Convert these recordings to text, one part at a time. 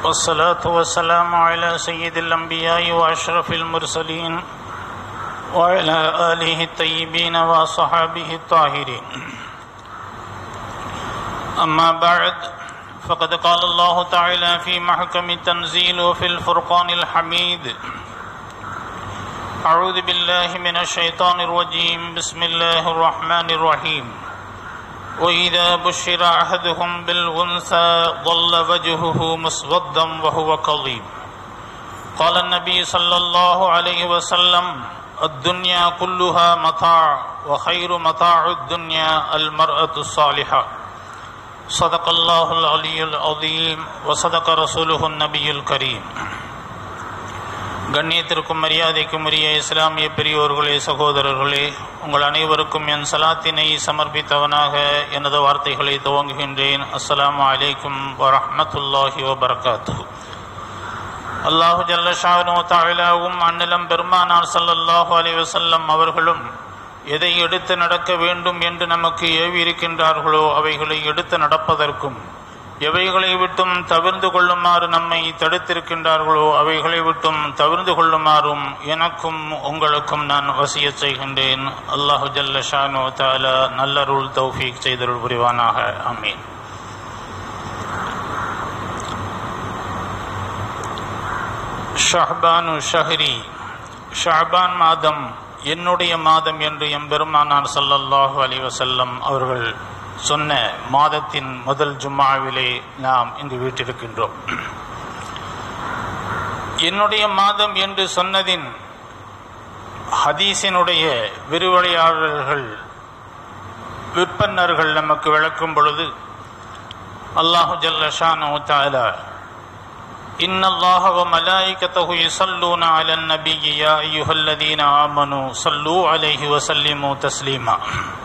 والصلاة والسلام على سيد الأنبياء وأشرف المرسلين وعلى آله الطيبين وصحابه الطاهرين أما بعد فقد قال الله تعالى في محكم التنزيل وفي الفرقان الحميد أعوذ بالله من الشيطان الرجيم بسم الله الرحمن الرحيم وإذا بشر أحدهم بالأنثى ظل وجهه مسودا وهو كظيم قال النبي صلى الله عليه وسلم الدنيا كلها متاع وخير متاع الدنيا المرأة الصالحة صدق الله العلي العظيم وصدق رسوله النبي الكريم கண்ணியத்திற்கும் மரியாதைக்கும் உரிய இஸ்லாமிய பெரியோர்களே சகோதரர்களே உங்கள் அனைவருக்கும் என் சலாத்தினை சமர்ப்பித்தவனாக எனது வார்த்தைகளை துவங்குகின்றேன் அஸ்ஸலாமு அலைக்கும் வரஹ்மத்துல்லாஹி வபரகாத்து அல்லாஹு ஜல்லஷானு தாயிலாவும் அந்நிலம் பெருமானார் ஸல்லல்லாஹு அலைஹி வஸல்லம் அவர்களும் எதை எடுத்து நடக்க வேண்டும் என்று நமக்கு ஏவி இருக்கின்றார்களோ அவைகளை எடுத்து நடப்பதற்கும் எவைகளை விட்டும் தவிர்ந்து கொள்ளுமாறு நம்மை தடுத்திருக்கின்றார்களோ அவைகளை விட்டும் தவிர்ந்து கொள்ளுமாறும் எனக்கும் உங்களுக்கும் நான் வசிய செய்கின்றேன் அல்லாஹு ஜல்ல ஷானு தாலா நல்லருள் தௌஃபீக் செய்தருள் புரிவானாக அமீன் ஷஹ்பானு ஷஹரி ஷஹ்பான் மாதம் என்னுடைய மாதம் என்று எம்பெருமானார் ஸல்லல்லாஹு அலைஹி வஸல்லம் அவர்கள் சொன்ன மாதத்தின் முதல் ஜும்மாவிலே நாம் இங்கு வீட்டிருக்கின்றோம் என்னுடைய மாதம் என்று சொன்னதின் ஹதீஸினுடைய விரிவடையாளர்கள் விற்பன்னர்கள் நமக்கு விளக்கும் பொழுது அல்லாஹு ஜல்ல ஷானு தாலா إن الله وملائكته يصلون على النبي يا أيها الذين آمنوا صلوا عليه وسلموا تسليما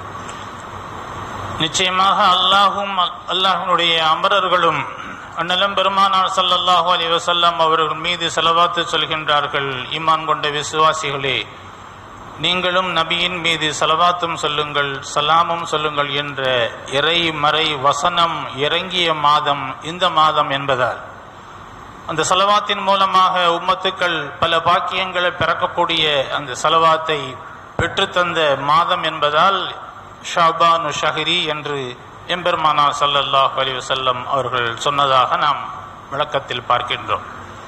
நிச்சயமாக அல்லாஹும் அல்லாஹனுடைய அமரர்களும் அந்நிலம் பெருமானார் சல்லல்லாஹு அலி வசல்லாம் அவர்கள் மீது செலவாத்து சொல்கின்றார்கள் ஈமான் கொண்ட விசுவாசிகளே நீங்களும் நபியின் மீது செலவாத்தும் சொல்லுங்கள் சலாமும் சொல்லுங்கள் என்ற இறை மறை வசனம் இறங்கிய மாதம் இந்த மாதம் என்பதால் அந்த செலவாத்தின் மூலமாக உம்மத்துக்கள் பல பாக்கியங்களை பிறக்கக்கூடிய அந்த செலவாத்தை பெற்றுத்தந்த மாதம் என்பதால் ஷாபானு ஷஹரி என்று எம்பெருமானா சல்லல்லாஹ் அலி வசல்லம் அவர்கள் சொன்னதாக நாம் விளக்கத்தில் பார்க்கின்றோம்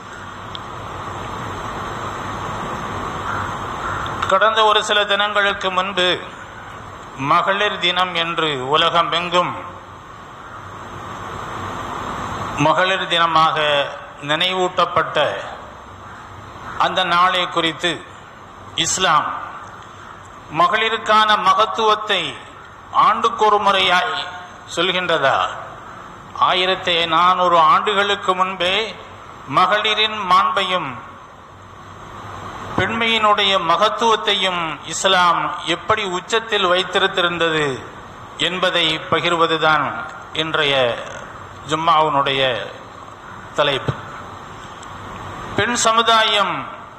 கடந்த ஒரு சில தினங்களுக்கு முன்பு மகளிர் தினம் என்று உலகம் எங்கும் மகளிர் தினமாக நினைவூட்டப்பட்ட அந்த நாளை குறித்து இஸ்லாம் மகளிருக்கான மகத்துவத்தை ஆண்டுக்கு ஒரு முறையாய் சொல்கின்றதா ஆயிரத்தி நானூறு ஆண்டுகளுக்கு முன்பே மகளிரின் மாண்பையும் பெண்மையினுடைய மகத்துவத்தையும் இஸ்லாம் எப்படி உச்சத்தில் வைத்திருந்திருந்தது என்பதை பகிர்வதுதான் இன்றைய ஜும்மாவுனுடைய தலைப்பு பெண் சமுதாயம்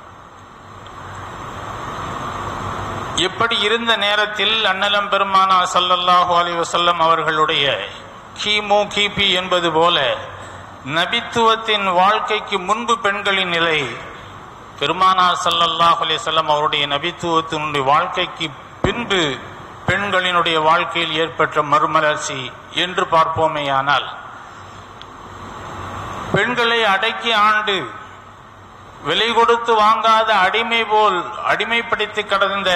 எப்படி இருந்த நேரத்தில் அன்னலம் பெருமானா சல்லல்லாஹு அலி வசல்லம் அவர்களுடைய கிமு கிபி என்பது போல நபித்துவத்தின் வாழ்க்கைக்கு முன்பு பெண்களின் நிலை பெருமானா சல்லல்லாஹ் அலி வல்லம் அவருடைய நபித்துவத்தினுடைய வாழ்க்கைக்கு பின்பு பெண்களினுடைய வாழ்க்கையில் ஏற்பட்ட மறுமலர்ச்சி என்று பார்ப்போமேயானால் பெண்களை அடக்கி ஆண்டு விலை கொடுத்து வாங்காத அடிமை போல் அடிமைப்படுத்தி கடந்த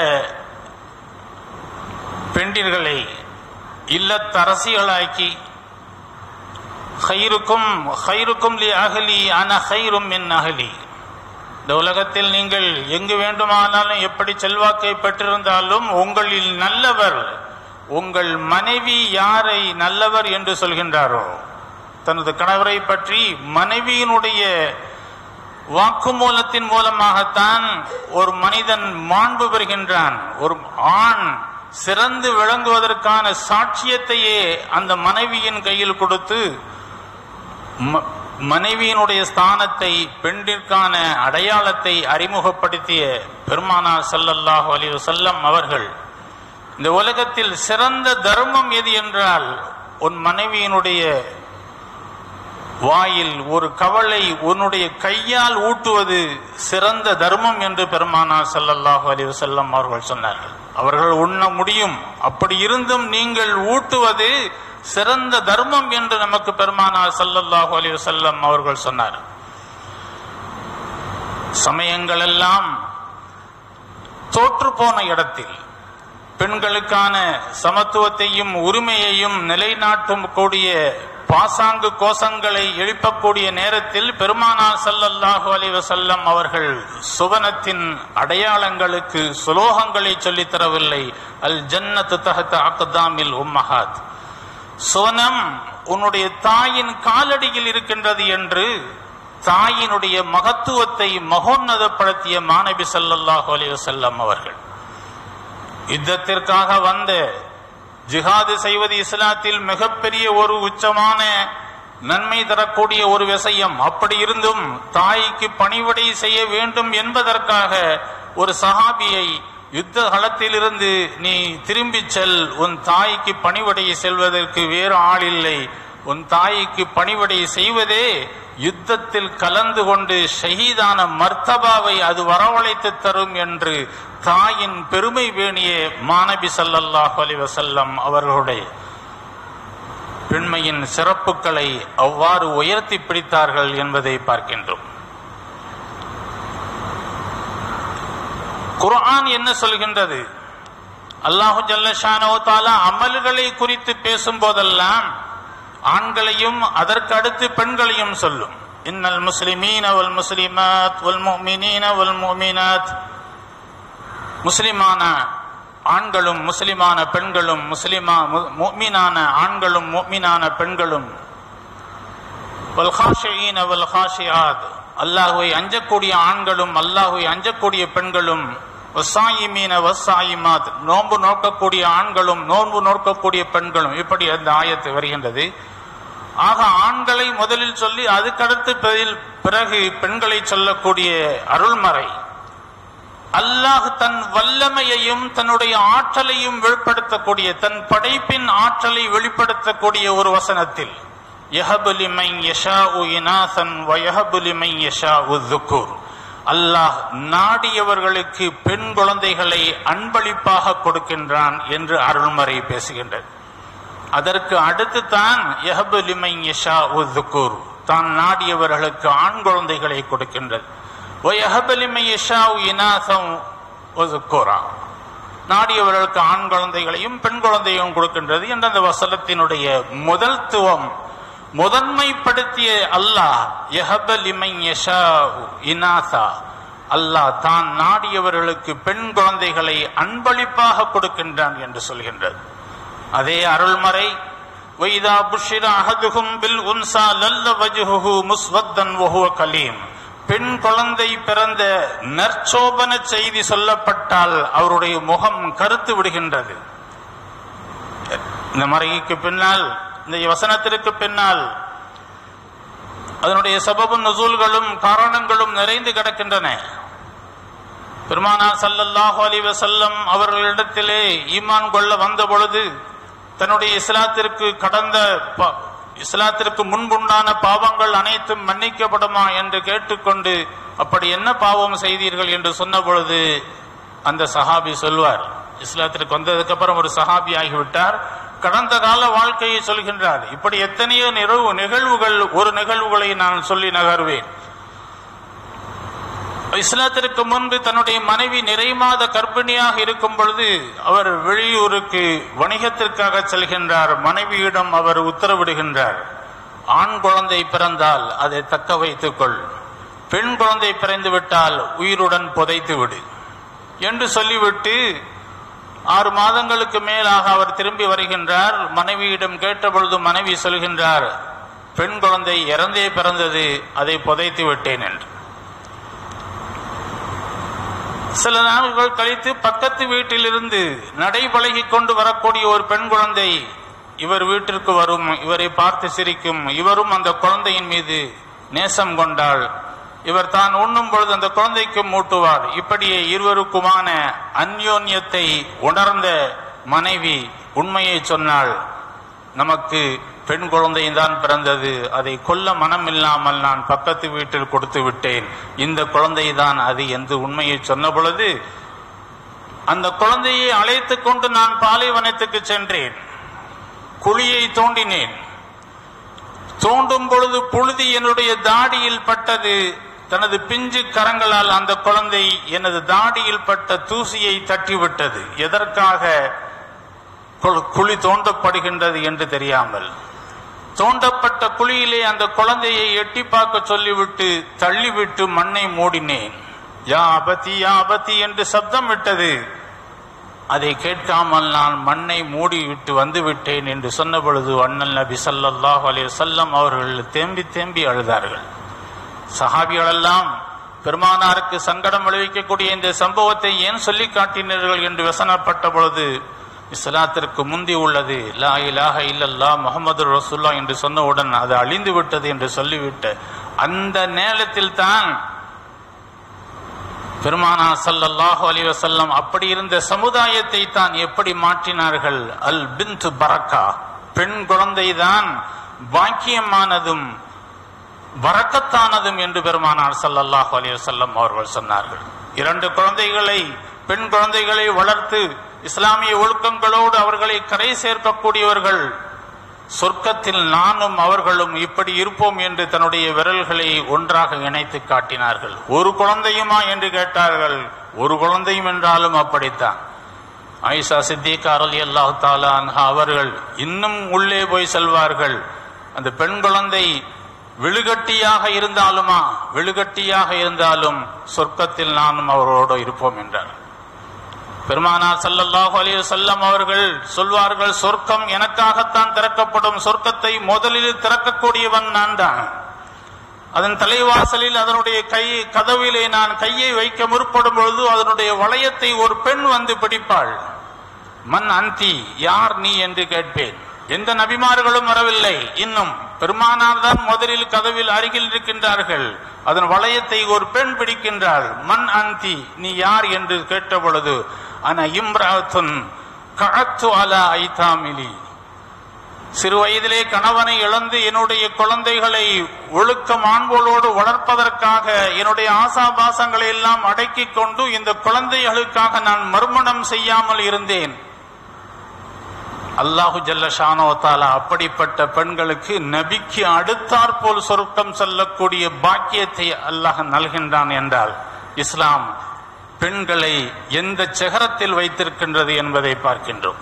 பெண்டிர்களை இல்லத்தரசிகளாக்கி ஹைருக்கும் ஹைருக்கும் லி அகலி அன ஹைரும் மின் அகலி இந்த உலகத்தில் நீங்கள் எங்கு வேண்டுமானாலும் எப்படி செல்வாக்கை பெற்றிருந்தாலும் உங்களில் நல்லவர் உங்கள் மனைவி யாரை நல்லவர் என்று சொல்கின்றாரோ தனது கணவரை பற்றி மனைவியினுடைய வாக்குமூலத்தின் மூலமாகத்தான் ஒரு மனிதன் மாண்பு பெறுகின்றான் ஒரு ஆண் சிறந்து விளங்குவதற்கான சாட்சியத்தையே அந்த மனைவியின் கையில் கொடுத்து மனைவியினுடைய ஸ்தானத்தை பெண்ணிற்கான அடையாளத்தை அறிமுகப்படுத்திய பெருமானார் சல்லல்லாஹு அலி வசல்லம் அவர்கள் இந்த உலகத்தில் சிறந்த தர்மம் எது என்றால் உன் மனைவியினுடைய வாயில் ஒரு கவலை உன்னுடைய கையால் ஊட்டுவது சிறந்த தர்மம் என்று பெருமானார் ஸல்லல்லாஹு அலைஹி வஸல்லம் அவர்கள் சொன்னார்கள் அவர்கள் உண்ண முடியும் அப்படி இருந்தும் நீங்கள் ஊட்டுவது சிறந்த தர்மம் என்று நமக்கு பெருமானார் ஸல்லல்லாஹு அலைஹி வஸல்லம் அவர்கள் சொன்னார் சமயங்கள் எல்லாம் தோற்று போன இடத்தில் பெண்களுக்கான சமத்துவத்தையும் உரிமையையும் நிலைநாட்டும் கூடிய பாசாங்கு கோஷங்களை எழுப்பக்கூடிய நேரத்தில் பெருமானார் ஸல்லல்லாஹு அலைஹி வஸல்லம் அவர்கள் சுவனத்தின் அடையாளங்களுக்கு சுலோகங்களை சொல்லித் தரவில்லை அல் ஜன்னத்து தஹத்த அக்தாமில் உம்மஹாத் சுவனம் உன்னுடைய தாயின் காலடியில் இருக்கின்றது என்று தாயினுடைய மகத்துவத்தை மகோன்னதப்படுத்திய மாணவி ஸல்லல்லாஹு அலைஹி வஸல்லம் அவர்கள் யுத்தத்திற்காக வந்த ஜிஹாது செய்வது இஸ்லாத்தில் மிகப்பெரிய ஒரு உச்சமான நன்மை தரக்கூடிய ஒரு விஷயம் அப்படி இருந்தும் தாய்க்கு பணிவிடை செய்ய வேண்டும் என்பதற்காக ஒரு சஹாபியை யுத்த களத்திலிருந்து நீ திரும்பிச் செல் உன் தாய்க்கு பணிவிடை செல்வதற்கு வேறு ஆள் இல்லை உன் தாய்க்கு பணிவிடை செய்வதே யுத்தத்தில் கலந்து கொண்டு ஷஹீதான மர்த்தபாவை அது வரவழைத்து தரும் என்று தாயின் பெருமை வேணிய மாணவி ஸல்லல்லாஹு அலைஹி வஸல்லம் அவர்களுடைய பெண்மையின் சிறப்புகளை அவ்வாறு உயர்த்தி பிடித்தார்கள் என்பதை பார்க்கின்றோம் குர்ஆன் என்ன சொல்கின்றது அல்லாஹு ஜல்லஷானோ தாலா அமல்களை குறித்து பேசும் போதெல்லாம் ஆண்களையும் அதற்கு அடுத்து பெண்களையும் சொல்லும் இன்னல் முஸ்லிமீன வல் முஸ்லிமாத் வல் முஃமினீன வல் முஃமினாத் முஸ்லிமான ஆண்களும் முஸ்லிமான பெண்களும் முஸ்லிமா மு- முஃமினான ஆண்களும் முஃமினான பெண்களும் வல் ஹாஷிஈன வல் ஹாஷியாத் அல்லாஹ்வை அஞ்சக்கூடிய ஆண்களும் அல்லாஹ்வை அஞ்சக்கூடிய பெண்களும் வசாயிமீன வசாயிமாத் நோன்பு நோக்கக்கூடிய ஆண்களும் நோன்பு நோக்கக்கூடிய பெண்களும் இப்படி அந்த ஆயத்து வருகின்றது ஆக ஆண்களை முதலில் சொல்லி அதுக்கடுத்து பிறகு- பிறகு பெண்களை சொல்லக்கூடிய அருள்மறை அல்லாஹ் தன் வல்லமையையும் தன்னுடைய ஆற்றலையும் வெளிப்படுத்தக்கூடிய தன் படைப்பின் ஆற்றலை வெளிப்படுத்தக்கூடிய ஒரு வசனத்தில் யஹபு லிமன் யஷாஉ இனாசன் வ யஹபு லிமன் யஷாஉ ذுக்கூர் அல்லாஹ் நாடியவர்களுக்கு பெண் குழந்தைகளை அன்பளிப்பாக கொடுக்கின்றான் என்று அருள்மறை பேசுகின்றது அதற்கு அடுத்து தான் யஹபு லிமன் யஷாஉ ذுக்கூர் தான் நாடியவர்களுக்கு ஆண் குழந்தைகளை கொடுக்கின்றது وَيَهَبُ لِمَن يَشَاءُ إِنَاثًا وَذُكُورًا. நாடியவர்களுக்கு ஆண் குழந்தைகளையும் பெண் குழந்தையும் கொடுக்கின்றது என்ற அந்த வசனத்தினுடைய முதல்துவம் முதன்மைப்படுத்திய அல்லாஹ் யஹப லிமன் யஷாஉ இனாசா அல்லாஹ் தான் நாடியவர்களுக்கு பெண் குழந்தைகளை அன்பளிப்பாக கொடுக்கின்றான் என்று சொல்கின்றது அதே அருள்மறை வைதா புஷிர அஹதுஹும் பில் உன்சா லல்ல வஜ்ஹுஹு முஸ்வத்தன் வஹுவ கலீம் பெண் குழந்தை பிறந்த நற்சோபன செய்தி சொல்லப்பட்டால் அவருடைய முகம் கருத்து விடுகின்றது இந்த மறைக்கு பின்னால் இந்த வசனத்திற்கு பின்னால் அதனுடைய சபபு நுசூல்களும் காரணங்களும் நிறைந்து கிடக்கின்றன பெருமானார் ஸல்லல்லாஹு அலைஹி வஸல்லம் அவர்களிடத்திலே ஈமான் கொள்ள வந்த பொழுது தன்னுடைய இஸ்லாத்திற்கு கடந்த ப- இஸ்லாத்திற்கு முன்புண்டான பாவங்கள் அனைத்தும் மன்னிக்கப்படுமா என்று கேட்டுக்கொண்டு அப்படி என்ன பாவம் செய்தீர்கள் என்று சொன்ன பொழுது அந்த சஹாபி சொல்வார் இஸ்லாத்திற்கு வந்ததுக்கு அப்புறம் ஒரு சஹாபி ஆகிவிட்டார் கடந்த கால வாழ்க்கையை சொல்கின்றார் இப்படி எத்தனையோ நிகழ்வு நிகழ்வுகள் ஒரு நிகழ்வுகளை நான் சொல்லி நகர்வேன் இஸ்லாத்திற்கு முன்பு தன்னுடைய மனைவி நிறை மாத கர்ப்பிணியாக இருக்கும் பொழுது அவர் வெளியூருக்கு வணிகத்திற்காக செல்கின்றார் மனைவியிடம் அவர் உத்தரவிடுகின்றார் ஆண் குழந்தை பிறந்தால் அதை தக்க வைத்துக் கொள் பெண் குழந்தை பிறந்து விட்டால் உயிருடன் புதைத்து விடு என்று சொல்லிவிட்டு ஆறு மாதங்களுக்கு மேலாக அவர் திரும்பி வருகின்றார் மனைவியிடம் கேட்டபொழுது மனைவி சொல்கின்றார் பெண் குழந்தை இறந்தே பிறந்தது அதை புதைத்து விட்டேன் என்று சில நாட்கள் கழித்து பக்கத்து வீட்டிலிருந்து நடைபழகி கொண்டு வரக்கூடிய ஒரு பெண் குழந்தை இவர் வீட்டிற்கு வரும் இவரை பார்த்து சிரிக்கும் இவரும் அந்த குழந்தையின் மீது நேசம் கொண்டாள் இவர் தான் உண்ணும் பொழுது அந்த குழந்தைக்கு மூட்டுவார் இப்படியே இருவருக்குமான அந்யோன்யத்தை உணர்ந்த மனைவி உண்மையை சொன்னாள் நமக்கு பெண் குழந்தையும் தான் பிறந்தது அதை கொல்ல மனம் இல்லாமல் நான் பக்கத்து வீட்டில் கொடுத்து விட்டேன் இந்த குழந்தை தான் அது என்று உண்மையை சொன்ன பொழுது அந்த குழந்தையை அழைத்து கொண்டு நான் பாலைவனத்துக்கு சென்றேன் குழியை தோண்டினேன் தோண்டும் பொழுது புழுதி என்னுடைய தாடியில் பட்டது தனது பிஞ்சு கரங்களால் அந்த குழந்தை எனது தாடியில் பட்ட தூசியை தட்டிவிட்டது எதற்காக கு- குழி தோண்டப்படுகின்றது என்று தெரியாமல் தோண்டப்பட்ட குழியிலே அந்த குழந்தையை எட்டி பார்க்க சொல்லிவிட்டு தள்ளிவிட்டு மண்ணை மூடினேன் யா அபதி யா அபதி என்று சப்தம் விட்டது அதை கேட்காமல் நான் மண்ணை மூடி விட்டு வந்து விட்டேன் என்று சொன்ன பொழுது அண்ணல் நபி ஸல்லல்லாஹு அலைஹி வஸல்லம் அவர்கள் தேம்பி தேம்பி அழுதார்கள் சஹாபிகளெல்லாம் பெருமானாருக்கு சங்கடம் விளைவிக்கக்கூடிய இந்த சம்பவத்தை ஏன் சொல்லி காட்டினீர்கள் என்று வசனப்பட்ட பொழுது இஸ்லாத்திற்கு முந்தி உள்ளது லா இலாஹ இல்லல்லா முகமது ரசூல்லா என்று சொன்னவுடன் அது அழிந்து விட்டது என்று சொல்லிவிட்ட அந்த நேரத்தில் தான் பெருமானா ஸல்லல்லாஹு அலைஹி வஸல்லம் அப்படி இருந்த சமுதாயத்தை தான் எப்படி மாற்றினார்கள் அல் பின்த் பரக்கா பெண் குழந்தைதான் பாக்கியமானதும் வரக்கத்தானதும் என்று பெருமானார் ஸல்லல்லாஹு அலைஹி வஸல்லம் அவர்கள் சொன்னார்கள் இரண்டு குழந்தைகளை பெண் குழந்தைகளை வளர்த்து இஸ்லாமிய ஒழுக்கங்களோடு அவர்களை கரை சேர்க்கக்கூடியவர்கள் சொர்க்கத்தில் நானும் அவர்களும் இப்படி இருப்போம் என்று தன்னுடைய விரல்களை ஒன்றாக இணைத்து காட்டினார்கள் ஒரு குழந்தையுமா என்று கேட்டார்கள் ஒரு குழந்தையும் என்றாலும் அப்படித்தான் ஆயிஷா சித்திகா அலி அல்லாஹ் தாலா அன்ஹா அவர்கள் இன்னும் உள்ளே போய் செல்வார்கள் அந்த பெண் குழந்தை விழுகட்டியாக இருந்தாலுமா விழுகட்டியாக இருந்தாலும் சொர்க்கத்தில் நானும் அவரோடு இருப்போம் என்றார் பெருமானார் ஸல்லல்லாஹு அலைஹி வஸல்லம் அவர்கள் சொல்வார்கள் சொர்க்கம் எனக்காகத்தான் திறக்கப்படும் சொர்க்கத்தை முதலில் திறக்கக்கூடியவன் நான் தான் அதன் தலைவாசலில் அதனுடைய கை கதவிலே நான் கையை வைக்க முற்படும் பொழுது அதனுடைய வளையத்தை ஒரு பெண் வந்து பிடிப்பாள் மன் அந்தி யார் நீ என்று கேட்பேன் எந்த நபிமார்களும் வரவில்லை இன்னும் பெருமானார் தான் முதலில் கதவில் அருகில் இருக்கின்றார்கள் அதன் வளையத்தை ஒரு பெண் பிடிக்கின்றாள் மன் அந்தி நீ யார் என்று கேட்ட பொழுது அன இம்ராத்துன் கஅத்து அலா ஐதாமிலி சிறு வயதிலே கணவனை இழந்து என்னுடைய குழந்தைகளை ஒழுக்க மாண்போலோடு வளர்ப்பதற்காக என்னுடைய ஆசாபாசங்களை எல்லாம் அடக்கிக் கொண்டு இந்த குழந்தைகளுக்காக நான் மறுமணம் செய்யாமல் இருந்தேன் அல்லாஹு ஜல்ல ஷானோ தாலா அப்படிப்பட்ட பெண்களுக்கு நபிக்கு அடுத்தாற் போல் சொர்க்கம் செல்லக்கூடிய பாக்கியத்தை அல்லாஹ் நல்கின்றான் என்றால் இஸ்லாம் பெண்களை எந்த சிகரத்தில் வைத்திருக்கின்றது என்பதை பார்க்கின்றோம்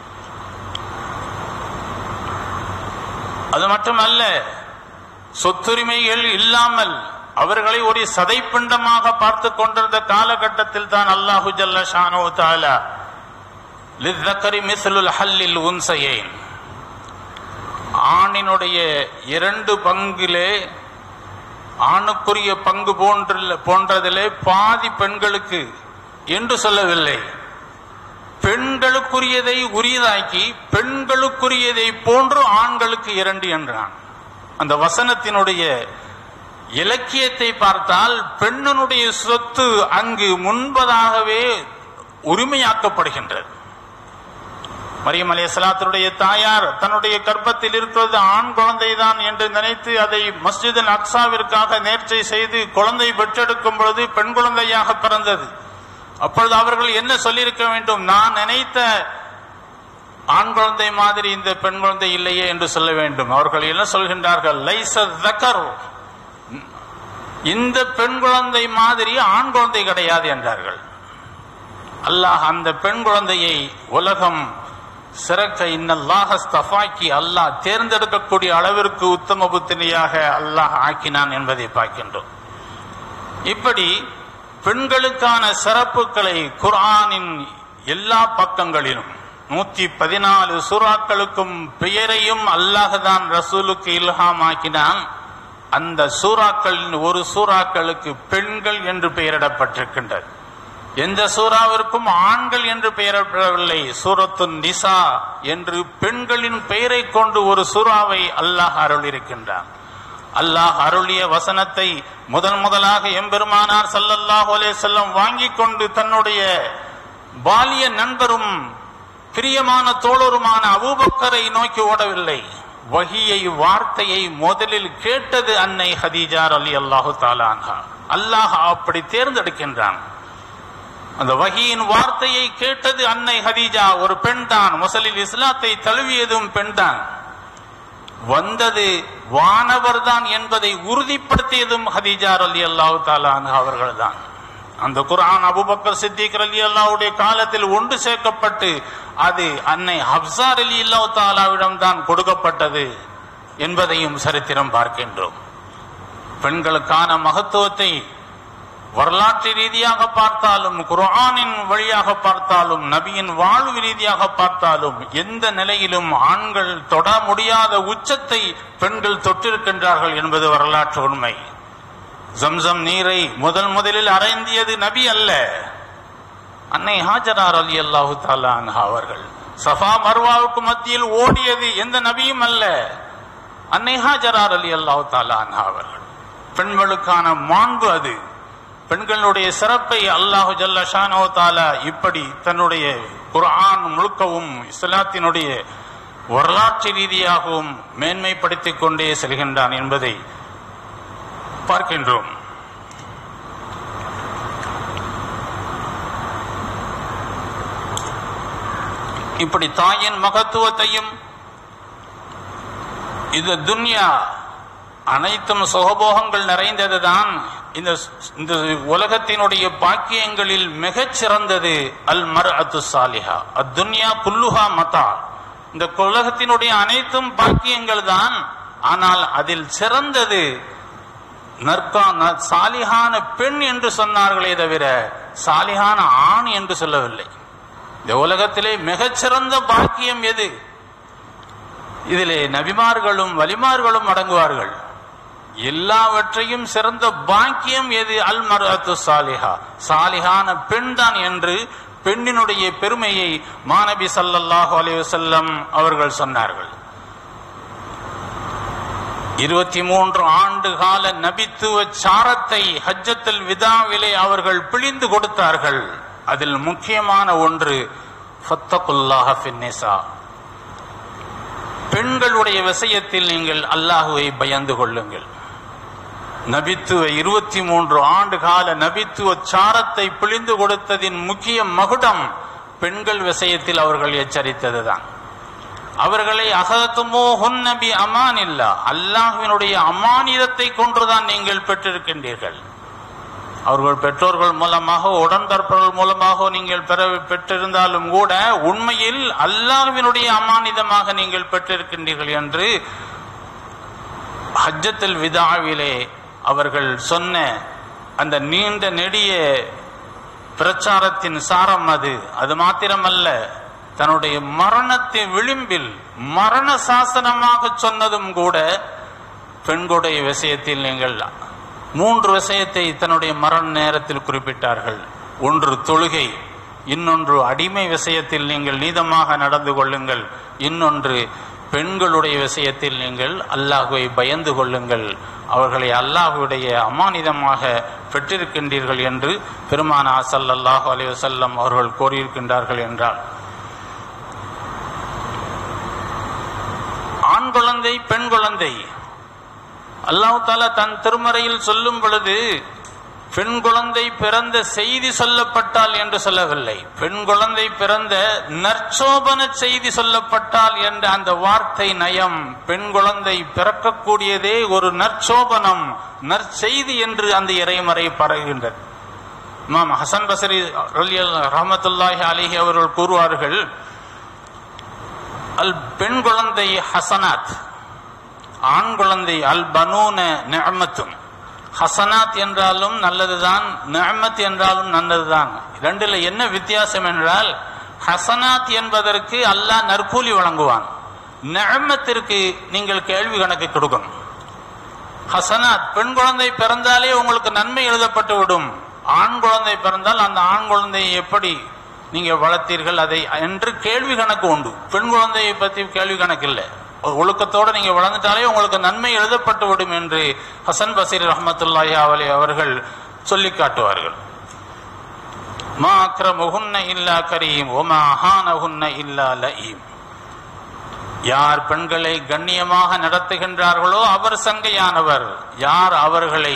அது மட்டுமல்ல சொத்துரிமைகள் இல்லாமல் அவர்களை ஒரு சதைப்பிண்டமாக பார்த்து கொண்டிருந்த காலகட்டத்தில் தான் அல்லாஹு ஜல்ல ஷானோ தாலா லித்தக்கரி மிஸ்லுல் ஹல்லில் உன்சையேன் ஆணினுடைய இரண்டு பங்கிலே ஆணுக்குரிய பங்கு போன்ற போன்றதிலே பாதி பெண்களுக்கு என்று சொல்லவில்லை பெண்களுக்குரியதை உரியதாக்கி பெண்களுக்குரியதை போன்று ஆண்களுக்கு இரண்டு என்றான் அந்த வசனத்தினுடைய இலக்கியத்தை பார்த்தால் பெண்ணனுடைய சொத்து அங்கு முன்பதாகவே உரிமையாக்கப்படுகின்றது மரியம் அலி சலாத்தினுடைய தாயார் தன்னுடைய கர்ப்பத்தில் இருக்கிறது ஆண் குழந்தைதான் என்று நினைத்து அதை மஸ்ஜிதின் அக்ஸாவிற்காக நேர்ச்சை செய்து குழந்தை பெற்றெடுக்கும் பொழுது பெண் குழந்தையாக பிறந்தது அப்பொழுது அவர்கள் என்ன சொல்லியிருக்க வேண்டும் நான் நினைத்த ஆண் குழந்தை மாதிரி இந்த பெண் குழந்தை இல்லையே என்று சொல்ல வேண்டும் அவர்கள் என்ன சொல்கின்றார்கள் லைச தக்கர் இந்த பெண் குழந்தை மாதிரி ஆண் குழந்தை கிடையாது என்றார்கள் அல்லாஹ் அந்த பெண் குழந்தையை உலகம் சிறக்க இன்னல்லாஹ ஸ்தஃபாக்கி அல்லாஹ் தேர்ந்தெடுக்கக்கூடிய அளவிற்கு உத்தம புத்தினியாக அல்லாஹ் ஆக்கினான் என்பதை பார்க்கின்றோம் இப்படி பெண்களுக்கான சிறப்புகளை குர்ஆனின் எல்லா பக்கங்களிலும் நூத்தி பதினாலு சூறாக்களுக்கும் பெயரையும் அல்லாஹ்தான் ரசூலுக்கு இல்ஹாம் ஆக்கினான் அந்த சூறாக்களின் ஒரு சூறாக்களுக்கு பெண்கள் என்று பெயரிடப்பட்டிருக்கின்றது எந்த சூறாவிற்கும் ஆண்கள் என்று பெயரிடவில்லை சூரத்து நிசா என்று பெண்களின் பெயரை கொண்டு ஒரு சூறாவை அல்லாஹ் அருளிருக்கின்றான் அல்லாஹ் அருளிய வசனத்தை முதன் முதலாக எம்பெருமானார் சல்லல்லாஹு அலைஹி வஸல்லம் வாங்கிக் கொண்டு தன்னுடைய பாலிய நண்பரும் பிரியமான தோழருமான அபூபக்கரை நோக்கி ஓடவில்லை வகியை வார்த்தையை முதலில் கேட்டது அன்னை ஹதீஜார் அலி அல்லாஹு தாலான்ஹா அல்லாஹ் அப்படி தேர்ந்தெடுக்கின்றான் அந்த வகியின் வார்த்தையை கேட்டது அன்னை ஹதீஜா ஒரு பெண் தான் முதலில் இஸ்லாத்தை தழுவியதும் பெண் தான் வந்தது வானவர் தான் என்பதை உறுதிப்படுத்தியதும் ஹதீஜார் அலி அல்லாஹு தாலான் அவர்கள் தான் அந்த குர்ஆன் அபுபக்கர் சித்திக் அலி அல்லாவுடைய காலத்தில் ஒன்று சேர்க்கப்பட்டு அது அன்னை ஹப்சார் அலி அல்லாஹு தாலாவிடம் தான் கொடுக்கப்பட்டது என்பதையும் சரித்திரம் பார்க்கின்றோம் பெண்களுக்கான மகத்துவத்தை வரலாற்று ரீதியாக பார்த்தாலும் குர்ஆனின் வழியாக பார்த்தாலும் நபியின் வாழ்வு ரீதியாக பார்த்தாலும் எந்த நிலையிலும் ஆண்கள் தொட முடியாத உச்சத்தை பெண்கள் தொட்டிருக்கின்றார்கள் என்பது வரலாற்று உண்மை ஜம்சம் நீரை முதல் முதலில் அரைந்தியது நபி அல்ல அன்னை ஹாஜரார் அலி அல்லாஹு தாலான் அவர்கள் சஃபா மர்வாவுக்கு மத்தியில் ஓடியது எந்த நபியும் அல்ல அன்னை ஹாஜரார் அலி அல்லாஹு தாலான் அவர்கள் பெண்களுக்கான மாண்பு அது பெண்களுடைய சிறப்பை அல்லாஹு ஜல்ல ஷானோ தாலா இப்படி தன்னுடைய குர்ஆன் முழுக்கவும் இஸ்லாத்தினுடைய வரலாற்று ரீதியாகவும் மேன்மைப்படுத்திக் கொண்டே செல்கின்றான் என்பதை பார்க்கின்றோம் இப்படி தாயின் மகத்துவத்தையும் இந்த துன்யா அனைத்தும் சுகபோகங்கள் நிறைந்ததுதான் இந்த இந்த உலகத்தினுடைய பாக்கியங்களில் மிகச் சிறந்தது அல் மர் அத்து சாலிஹா அத்துன்யா குல்லுஹா மதா இந்த உலகத்தினுடைய அனைத்தும் பாக்கியங்கள் தான் ஆனால் அதில் சிறந்தது நற்கா ந- சாலிஹான பெண் என்று சொன்னார்களே தவிர சாலிஹான ஆண் என்று சொல்லவில்லை இந்த உலகத்திலே மிகச்சிறந்த பாக்கியம் எது இதிலே நபிமார்களும் வலிமார்களும் அடங்குவார்கள் எல்லாவற்றையும் சிறந்த பாக்கியம் எது அல் மர்அத்து சாலிஹா சாலிஹான பெண் தான் என்று பெண்ணினுடைய பெருமையை மாநபி ஸல்லல்லாஹு அலைஹி வஸல்லம் அவர்கள் சொன்னார்கள் இருபத்தி மூன்று ஆண்டு கால நபித்துவ சாரத்தை ஹஜ்ஜத்துல் விதாவிலே அவர்கள் பிழிந்து கொடுத்தார்கள் அதில் முக்கியமான ஒன்று ஃபத்தகுல்லாஹ ஃபின்னிசா பெண்களுடைய விஷயத்தில் நீங்கள் அல்லாஹுவை பயந்து கொள்ளுங்கள் நபித்துவ இருபத்தி மூன்று ஆண்டு கால நபித்துவ சாரத்தை பிழிந்து கொடுத்ததின் முக்கிய மகுடம் பெண்கள் விஷயத்தில் அவர்கள் எச்சரித்ததுதான் அவர்களை அகத்துமோ ஹுன் நபி அமான் இல்லா அல்லாஹ்வினுடைய அமானிதத்தை கொன்றுதான் நீங்கள் பெற்றிருக்கின்றீர்கள் அவர்கள் பெற்றோர்கள் மூலமாக உடன்பிறப்பவர்கள் மூலமாக நீங்கள் பெற பெற்றிருந்தாலும் கூட உண்மையில் அல்லாஹ்வினுடைய அமானிதமாக நீங்கள் பெற்றிருக்கின்றீர்கள் என்று ஹஜ்ஜத்துல் விதாவிலே அவர்கள் சொன்ன அந்த நீண்ட நெடிய பிரச்சாரத்தின் சாரம் அது அது மாத்திரமல்ல தன்னுடைய மரணத்தின் விளிம்பில் மரண சாசனமாக சொன்னதும் கூட பெண்களுடைய விஷயத்தில் நீங்கள் மூன்று விஷயத்தை தன்னுடைய மரண நேரத்தில் குறிப்பிட்டார்கள் ஒன்று தொழுகை இன்னொன்று அடிமை விஷயத்தில் நீங்கள் நீதமாக நடந்து கொள்ளுங்கள் இன்னொன்று பெண்களுடைய விஷயத்தில் நீங்கள் அல்லாஹுவை பயந்து கொள்ளுங்கள் அவர்களை அல்லாஹுடைய அமானிதமாக பெற்றிருக்கின்றீர்கள் என்று பெருமானா ஸல்லல்லாஹு அலைஹி வஸல்லம் அவர்கள் கோரியிருக்கின்றார்கள் என்றார் ஆண் குழந்தை பெண் குழந்தை அல்லாஹ் தாலா தன் திருமறையில் சொல்லும் பொழுது பெண் குழந்தை பிறந்த செய்தி சொல்லப்பட்டால் என்று சொல்லவில்லை பெண் குழந்தை பிறந்த நற்சோபன செய்தி சொல்லப்பட்டால் என்ற அந்த வார்த்தை நயம் பெண் குழந்தை பிறக்கக்கூடியதே ஒரு நற்சோபனம் நற்செய்தி என்று அந்த இறைமறை பரவுகின்றது இமாம் ஹசன் பசரி ரஹமத்துல்லாஹி அலிஹி அவர்கள் கூறுவார்கள் அல் பெண் குழந்தை ஹசனாத் ஆண் குழந்தை அல் பனூன நிஅமத்தும் ஹசனாத் என்றாலும் நல்லதுதான் நிஅமத் என்றாலும் நல்லதுதான் ரெண்டுல என்ன வித்தியாசம் என்றால் ஹசனாத் என்பதற்கு அல்லாஹ் நற்கூலி வழங்குவான் நிஅமத்திற்கு நீங்கள் கேள்வி கணக்கு கொடுக்கணும் ஹசனாத் பெண் குழந்தை பிறந்தாலே உங்களுக்கு நன்மை எழுதப்பட்டு விடும் ஆண் குழந்தை பிறந்தால் அந்த ஆண் குழந்தையை எப்படி நீங்க வளர்த்தீர்கள் அதை என்று கேள்வி கணக்கு உண்டு பெண் குழந்தையை பத்தி கேள்வி கணக்கு இல்லை ஒழுக்கத்தோட நீங்க வளர்ந்துட்டாலே உங்களுக்கு நன்மை எழுதப்பட்டு விடும் என்று ஹசன் பசீர் ரஹமத்துல்லாஹி அவலி அவர்கள் சொல்லி காட்டுவார்கள் மா அக்ரமுஹுன்ன இல்லா கரீம் ஒமா ஹானஹுன்ன இல்லா லஈம் யார் பெண்களை கண்ணியமாக நடத்துகின்றார்களோ அவர் சங்கையானவர் யார் அவர்களை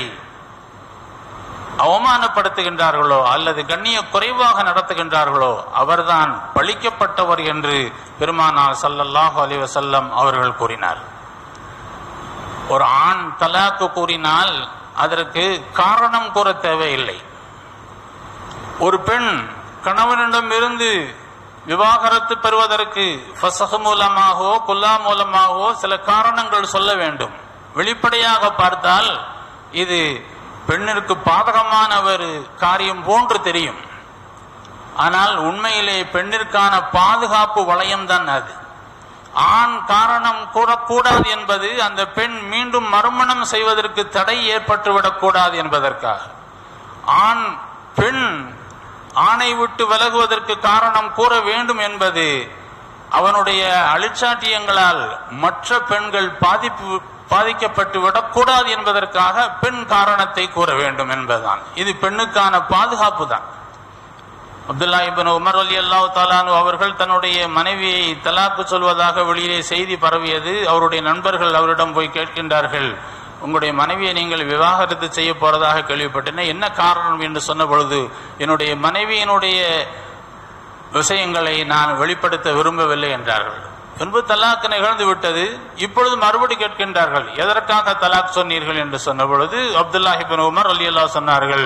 அவமானப்படுத்துகின்றார்களோ அல்லது கண்ணிய குறைவாக நடத்துகின்றார்களோ அவர்தான் பழிக்கப்பட்டவர் என்று பெருமானார் ஸல்லல்லாஹு அலைஹி வஸல்லம் அவர்கள் கூறினார் ஒரு ஆண் தலாக்கு கூறினால் அதற்கு காரணம் கூற தேவையில்லை ஒரு பெண் கணவனிடமிருந்து விவாகரத்து பெறுவதற்கு ஃபசஹ் மூலமாகவோ குல்லா மூலமாகவோ சில காரணங்கள் சொல்ல வேண்டும் வெளிப்படையாக பார்த்தால் இது பெண்ணிற்கு பாதகமான ஒரு காரியம் போன்று தெரியும் ஆனால் உண்மையிலே பெண்ணிற்கான பாதுகாப்பு வளையம்தான் அது ஆண் காரணம் கூறக்கூடாது என்பது அந்த பெண் மீண்டும் மறுமணம் செய்வதற்கு தடை ஏற்பட்டுவிடக் கூடாது என்பதற்காக ஆண் பெண் ஆணை விட்டு விலகுவதற்கு காரணம் கூற வேண்டும் என்பது அவனுடைய அழிச்சாட்டியங்களால் மற்ற பெண்கள் பாதிப்பு பாதிக்கப்பட்டு விடக்கூடாது என்பதற்காக பெண் காரணத்தை கூற வேண்டும் என்பதுதான் இது பெண்ணுக்கான பாதுகாப்பு தான் அப்துல்லா இபின் உமர் அலி அல்லாஹ் தாலானு அவர்கள் தன்னுடைய மனைவியை தலாக்கு சொல்வதாக வெளியிலே செய்தி பரவியது அவருடைய நண்பர்கள் அவரிடம் போய் கேட்கின்றார்கள் உங்களுடைய மனைவியை நீங்கள் விவாகரத்து செய்ய போறதாக கேள்விப்பட்டேன் என்ன காரணம் என்று சொன்ன பொழுது என்னுடைய மனைவியினுடைய விஷயங்களை நான் வெளிப்படுத்த விரும்பவில்லை என்றார்கள் பின்பு தலாக்கு நிகழ்ந்து விட்டது இப்பொழுது மறுபடி கேட்கின்றார்கள் எதற்காக தலாக் சொன்னீர்கள் என்று சொன்ன பொழுது அப்துல்லா இபின் உமர் அலி அல்லா சொன்னார்கள்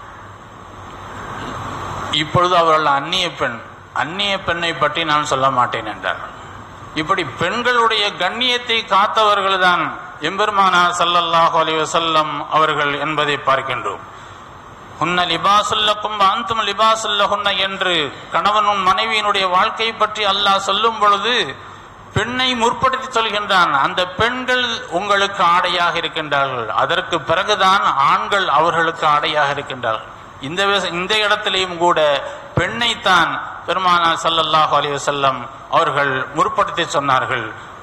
இப்பொழுது அவர்கள் அந்நிய பெண் அந்நிய பெண்ணை பற்றி நான் சொல்ல மாட்டேன் என்றார்கள் இப்படி பெண்களுடைய கண்ணியத்தை காத்தவர்கள் தான் எம்பெருமானா சல்லல்லாஹு அலைஹி வஸல்லம் அவர்கள் என்பதை பார்க்கின்றோம் உன்ன லிபாசுல்லக்கும் அந்தும் லிபாசுல்லஹுன்ன என்று கணவனும் மனைவியினுடைய வாழ்க்கை பற்றி அல்லாஹ் சொல்லும் பொழுது பெண்ணை முற்படுத்தி சொல்கின்றான் அந்த பெண்கள் உங்களுக்கு ஆடையாக இருக்கின்றார்கள் அதற்கு பிறகுதான் ஆண்கள் அவர்களுக்கு ஆடையாக இருக்கின்றார்கள் இந்த விஷ- இந்த இடத்திலேயும் கூட பெண்ணைத்தான் பெருமானார் ஸல்லல்லாஹு அலைஹி வஸல்லம் அவர்கள் முற்படுத்தி சொன்னார்கள்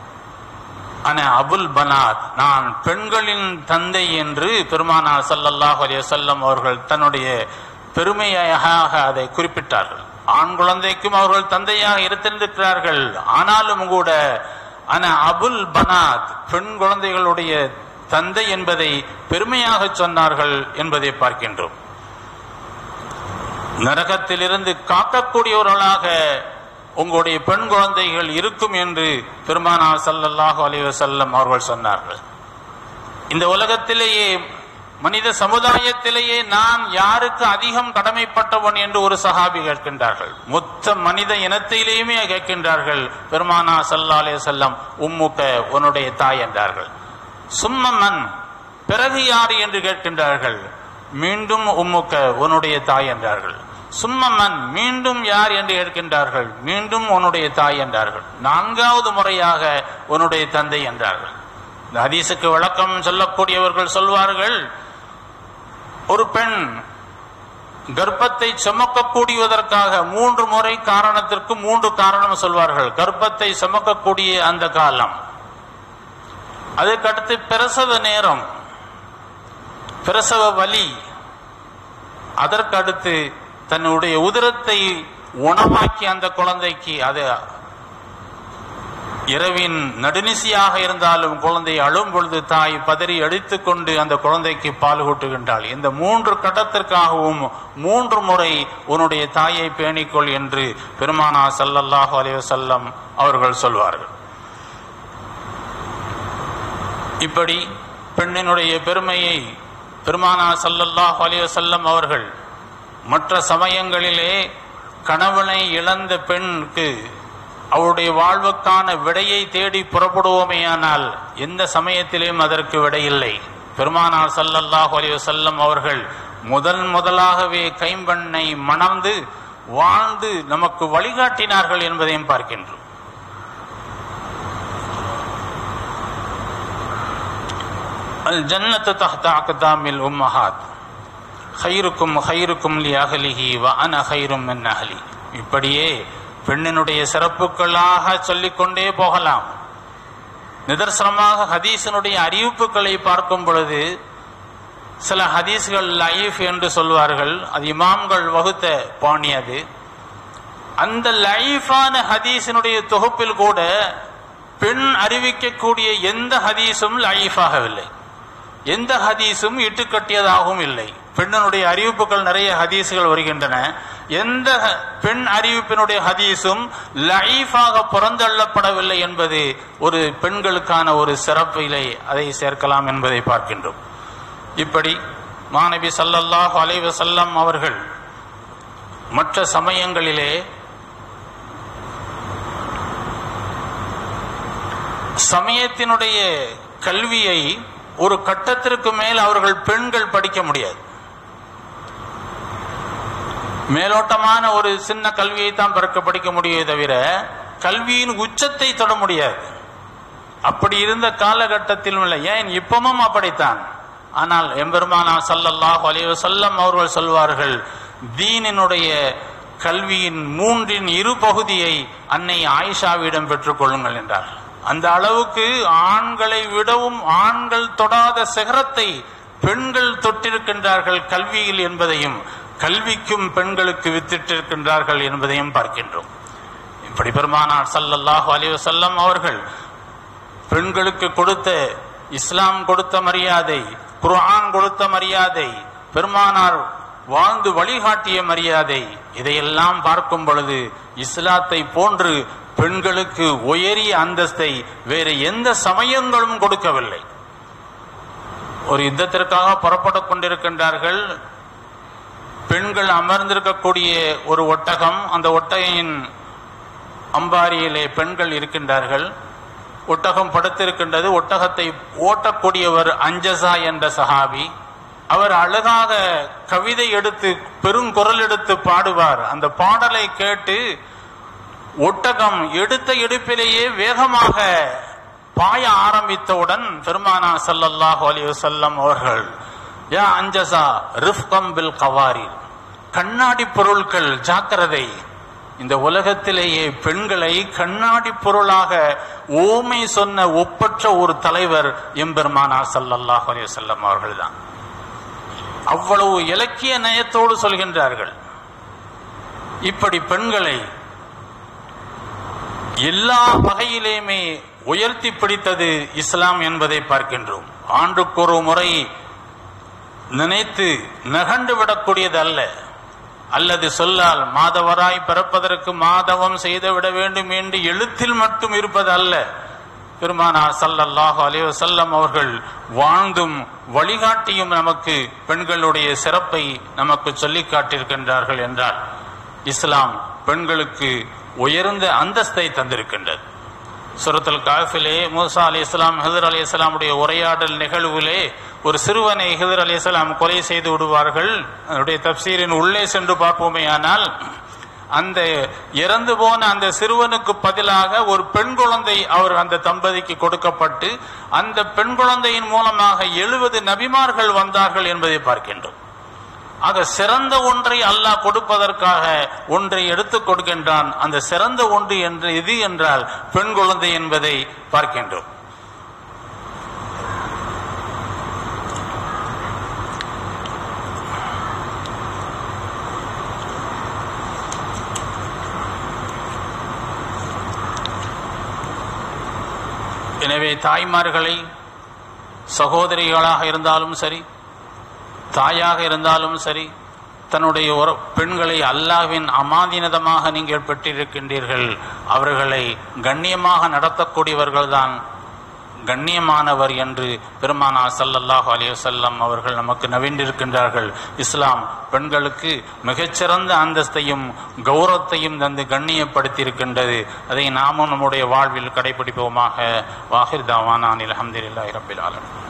ஆனா அபுல் பனாத் நான் பெண்களின் தந்தை என்று பெருமானார் ஸல்லல்லாஹு அலைஹி வஸல்லம் அவர்கள் தன்னுடைய பெருமையாக அதை குறிப்பிட்டார்கள் ஆண் குழந்தைக்கும் அவர்கள் தந்தையாக இருந்திருக்கிறார்கள் ஆனாலும் கூட ஆனா அபுல் பனாத் பெண் குழந்தைகளுடைய தந்தை என்பதை பெருமையாக சொன்னார்கள் என்பதை பார்க்கின்றோம் நரகத்திலிருந்து காக்கக்கூடியவர்களாக உங்களுடைய பெண் குழந்தைகள் இருக்கும் என்று பெருமானார் ஸல்லல்லாஹு அலைஹி வஸல்லம் அவர்கள் சொன்னார்கள் இந்த உலகத்திலேயே மனித சமுதாயத்திலேயே நான் யாருக்கு அதிகம் கடமைப்பட்டவன் என்று ஒரு சஹாபி கேட்கின்றார்கள் மொத்த மனித இனத்திலேயுமே கேட்கின்றார்கள் பெருமானா சல்லா அலைஹி வஸல்லம் உம்முக்க உன்னுடைய தாய் என்றார்கள் சும்மமன் பிறகு யார் என்று கேட்கின்றார்கள் மீண்டும் உம்முக்க உன்னுடைய தாய் என்றார்கள் சும்மமன் மீண்டும் யார் என்று கேட்கின்றார்கள் மீண்டும் உன்னுடைய தாய் என்றார்கள் நான்காவது முறையாக உன்னுடைய தந்தை என்றார்கள் இந்த ஹதீஸுக்கு விளக்கம் சொல்லக்கூடியவர்கள் சொல்வார்கள் ஒரு பெண் கர்ப்பத்தை சுமக்கக்கூடியதற்காக மூன்று முறை காரணத்திற்கு மூன்று காரணம் சொல்வார்கள் கர்ப்பத்தை சுமக்கக்கூடிய அந்த காலம் அதுக்கடுத்து பிரசவ நேரம் பிரசவ வலி அதற்கடுத்து தன்னுடைய உதிரத்தை உணவாக்கி அந்த குழந்தைக்கு அது இரவின் நடுநிசியாக இருந்தாலும் குழந்தை அழும் பொழுது தாய் பதறி அடித்துக் கொண்டு அந்த குழந்தைக்கு பால் ஊட்டுகின்றாள் இந்த மூன்று கட்டத்திற்காகவும் மூன்று முறை உன்னுடைய தாயை பேணிக்கொள் என்று பெருமானா ஸல்லல்லாஹு அலைஹி வஸல்லம் அவர்கள் சொல்வார்கள் இப்படி பெண்ணினுடைய பெருமையை பெருமானா ஸல்லல்லாஹு அலைஹி வஸல்லம் அவர்கள் மற்ற சமயங்களிலே கணவனை இழந்த பெண்ணுக்கு அவருடைய வாழ்வுக்கான விடையை தேடி புறப்படுவோமேயானால் எந்த சமயத்திலும் அதற்கு விடையில்லை பெருமானார் ஸல்லல்லாஹு அலைஹி வஸல்லம் அவர்கள் முதல் முதலாகவே கைம்பெண்ணை மணந்து வாழ்ந்து நமக்கு வழிகாட்டினார்கள் என்பதையும் பார்க்கின்றோம் அல் ஜன்னத்து தஹ்த அக்தாமில் உம்மஹாத் ஹைருக்கும் ஹைருக்கும் லி அகலிஹி வ அன ஹைரும் மின் அஹலி இப்படியே பெண்ணினுடைய சிறப்புகளாக சொல்லிக்கொண்டே போகலாம் நிதர்சனமாக ஹதீஸினுடைய அறிவிப்புகளை பார்க்கும் பொழுது சில ஹதீஸ்கள் லைஃப் என்று சொல்வார்கள் அது இமாம்கள் வகுத்த பாணி அது அந்த லைஃபான ஹதீஸினுடைய தொகுப்பில் கூட பெண் அறிவிக்கக்கூடிய எந்த ஹதீஸும் லைஃபாகவில்லை எந்த ஹதீஸும் இட்டுக்கட்டியதாகவும் இல்லை பெண்ணினுடைய அறிவிப்புகள் நிறைய ஹதீஸுகள் வருகின்றன எந்த ஹ- பெண் அறிவிப்பினுடைய ஹதீஸும் லைஃபாக புறந்தள்ளப்படவில்லை என்பது ஒரு பெண்களுக்கான ஒரு சிறப்பிலே அதை சேர்க்கலாம் என்பதை பார்க்கின்றோம் இப்படி மாணவி ஸல்லல்லாஹு அலைஹி வஸல்லம் அவர்கள் மற்ற சமயங்களிலே சமயத்தினுடைய கல்வியை ஒரு கட்டத்திற்கு மேல் அவர்கள் பெண்கள் படிக்க முடியாது மேலோட்டமான ஒரு சின்ன கல்வியை தான் பிறக்க படிக்க முடியுமே தவிர கல்வியின் உச்சத்தை தொட முடியாது அப்படி இருந்த காலகட்டத்திலும் இல்லை ஏன் இப்பவும் அப்படித்தான் ஆனால் எம்பெருமானா ஸல்லல்லாஹு அலைஹி வஸல்லம் அவர்கள் சொல்வார்கள் தீனினுடைய கல்வியின் மூன்றின் இரு பகுதியை அன்னை ஆயிஷாவிடம் பெற்றுக்கொள்ளுங்கள் என்றார் அந்த அளவுக்கு ஆண்களை விடவும் ஆண்கள் தொடாத சிகரத்தை பெண்கள் தொட்டிருக்கின்றார்கள் கல்வியில் என்பதையும் கல்விக்கும் பெண்களுக்கு வித்திட்டிருக்கின்றார்கள் என்பதையும் பார்க்கின்றோம் இப்படி பெருமானார் ஸல்லல்லாஹு அலைஹி வஸல்லம் அவர்கள் பெண்களுக்கு கொடுத்த இஸ்லாம் கொடுத்த மரியாதை குர்ஆன் கொடுத்த மரியாதை பெருமானார் வாழ்ந்து வழிகாட்டிய மரியாதை இதையெல்லாம் பார்க்கும் பொழுது இஸ்லாத்தை போன்று பெண்களுக்கு உயரிய அந்தஸ்தை வேறு எந்த சமயங்களும் கொடுக்கவில்லை ஒரு யுத்தத்திற்காக புறப்பட்டுக் கொண்டிருக்கின்றார்கள் பெண்கள் அமர்ந்திருக்கக்கூடிய ஒரு ஒட்டகம் அந்த ஒட்டகையின் அம்பாரியிலே பெண்கள் இருக்கின்றார்கள் ஒட்டகம் படுத்திருக்கின்றது ஒட்டகத்தை ஓட்டக்கூடியவர் அஞ்சசா என்ற சஹாபி அவர் அழகாக கவிதை எடுத்து பெருங்குரல் எடுத்து பாடுவார் அந்த பாடலை கேட்டு ஒட்டகம் எடுத்த எடுப்பிலேயே வேகமாக பாய ஆரம்பித்தவுடன் பெருமானா ஸல்லல்லாஹு அலைஹி வஸல்லம் அவர்கள் யா அஞ்சசா ரிஃப்கம் பில் கவாரி கண்ணாடி பொருட்கள் ஜாக்கிரதை இந்த உலகத்திலேயே பெண்களை கண்ணாடி பொருளாக ஓமை சொன்ன ஒப்பற்ற ஒரு தலைவர் எம்பெருமானா ஸல்லல்லாஹு அலைஹி வஸல்லம் அவர்கள்தான் அவ்வளவு இலக்கிய நயத்தோடு சொல்கின்றார்கள் இப்படி பெண்களை எல்லா வகையிலேயுமே உயர்த்தி பிடித்தது இஸ்லாம் என்பதை பார்க்கின்றோம் ஆண்டுக்கு ஒரு முறை நினைத்து நகண்டு விடக்கூடியது அல்ல அல்லது சொல்லால் மாதவராய் பிறப்பதற்கு மாதவம் செய்துவிட வேண்டும் என்று எழுத்தில் மட்டும் இருப்பது அல்ல பெருமானார் ஸல்லல்லாஹு அலைஹி வஸல்லம் அவர்கள் வாழ்ந்தும் வழிகாட்டியும் நமக்கு பெண்களுடைய சிறப்பை நமக்கு சொல்லிக் காட்டியிருக்கின்றார்கள் என்றால் இஸ்லாம் பெண்களுக்கு உயர்ந்த அந்தஸ்தை தந்திருக்கின்றது சுரத்துல் காஃபிலே மூசா அலி இஸ்லாம் ஹிதர் அலி இஸ்லாமுடைய உரையாடல் நிகழ்விலே ஒரு சிறுவனை ஹிதர் அலி இஸ்லாம் கொலை செய்து விடுவார்கள் அதனுடைய தப்சீரின் உள்ளே சென்று பார்ப்போமே ஆனால் அந்த இறந்து போன அந்த சிறுவனுக்கு பதிலாக ஒரு பெண் குழந்தை அவர் அந்த தம்பதிக்கு கொடுக்கப்பட்டு அந்த பெண் குழந்தையின் மூலமாக எழுபது நபிமார்கள் வந்தார்கள் என்பதை பார்க்கின்றோம் ஆக சிறந்த ஒன்றை அல்லாஹ் கொடுப்பதற்காக ஒன்றை எடுத்துக் கொடுக்கின்றான் அந்த சிறந்த ஒன்று என்று எது என்றால் பெண் குழந்தை என்பதை பார்க்கின்றோம் எனவே தாய்மார்களை சகோதரிகளாக இருந்தாலும் சரி தாயாக இருந்தாலும் சரி தன்னுடைய ஒரு பெண்களை அல்லாவின் அமாதீனதமாக நீங்கள் பெற்றிருக்கின்றீர்கள் அவர்களை கண்ணியமாக நடத்தக்கூடியவர்கள்தான் கண்ணியமானவர் என்று பெருமானா ஸல்லல்லாஹு அலைஹி வஸல்லம் அவர்கள் நமக்கு நவீண்டிருக்கின்றார்கள் இஸ்லாம் பெண்களுக்கு மிகச்சிறந்த அந்தஸ்தையும் கௌரவத்தையும் தந்து கண்ணியப்படுத்தியிருக்கின்றது அதை நாமும் நம்முடைய வாழ்வில் கடைபிடிப்போமாக வாஹிர் தாவானான் அல்ஹம்துலில்லாஹி ரப்பில் ஆலமீன்